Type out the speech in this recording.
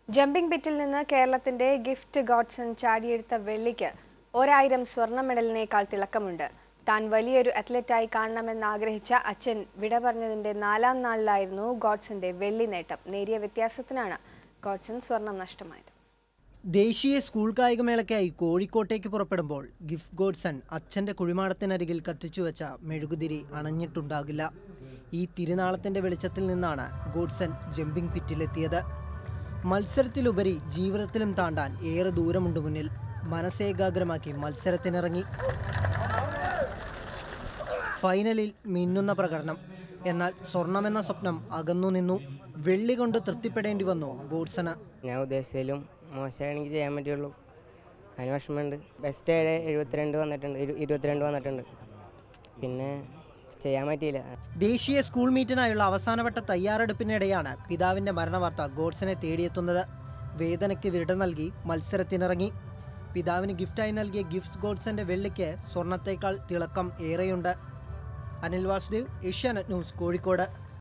jumping ബിറ്റിൽ നിന്ന് കേരളത്തിന്റെ gift Godson ചാടിയെടുത്ത വെള്ളിക്ക് ഒരായിരം സ്വർണ്ണ മെഡലിനേക്കാൾ തിളക്കമുണ്ട് താൻ വലിയൊരു അത്ലറ്റായി കാണണമെന്ന് ആഗ്രഹിച്ച അച്ഛൻ വിട പറഞ്ഞതിന്റെ നാലാം നാളിലായിരുന്നു ഗോഡ്സന്റെ വെള്ളി നേട്ടം നേരിയ വ്യത്യാസത്തിനാണ് ഗോഡ്സൺ സ്വർണം നഷ്ടമായത് ദേശീയ സ്കൂൾ കായികമേളയ്ക്കായി കോഴിക്കോട്ടേക്ക് പുറപ്പെടുമ്പോൾ ഗിഫ്റ്റ് ഗോഡ്സൺ അച്ഛൻ്റെ കുഴിമാടത്തിനരികിൽ കത്തിച്ചുവെച്ച മെഴുകുതിരി അണഞ്ഞിട്ടുണ്ടാകില്ല ഈ തിരുനാളത്തിൻ്റെ വെളിച്ചത്തിൽ നിന്നാണ് ഗോഡ്സൺ ജമ്പിംഗ് പിറ്റിലെത്തിയത് മത്സരത്തിലുപരി ജീവിതത്തിലും താണ്ടാൻ ഏറെ ദൂരമുണ്ട് മുന്നിൽ മനസ്സേകാഗ്രമാക്കി മത്സരത്തിനിറങ്ങി ഫൈനലിൽ മിന്നുന്ന പ്രകടനം എന്നാൽ സ്വർണമെന്ന സ്വപ്നം അകന്നു നിന്നു വെള്ളി കൊണ്ട് തൃപ്തിപ്പെടേണ്ടി വന്നു ഗോഡ്സണ് ഞാൻ ഉദ്ദേശിച്ചതിലും മോശമാണെങ്കിൽ ചെയ്യാൻ പറ്റുള്ളൂ അതിന് വിഷമമുണ്ട് ബെസ്റ്റ് ഏഴ് എഴുപത്തിരണ്ട് വന്നിട്ടുണ്ട് ഇരു- ഇരുപത്തിരണ്ട് വന്നിട്ടുണ്ട് പിന്നെ ചെയ്യാൻ പറ്റിയില്ല ദേശീയ സ്കൂൾ മീറ്റിനായുള്ള അവസാനവട്ട തയ്യാറെടുപ്പിനിടെയാണ് പിതാവിന്റെ മരണവാർത്ത ഗോഡ്സനെ തേടിയെത്തുന്നത് വേദനയ്ക്ക് വിട നൽകി മത്സരത്തിനിറങ്ങി പിതാവിന് ഗിഫ്റ്റായി നൽകിയ ഗിഫ്റ്റ് ഗോഡ്സന്റെ വെള്ളിക്ക് സ്വർണത്തേക്കാൾ തിളക്കം ഏറെയുണ്ട് അനിൽ വാസുദേവ് ഏഷ്യാനെറ്റ് ന്യൂസ് കോഴിക്കോട്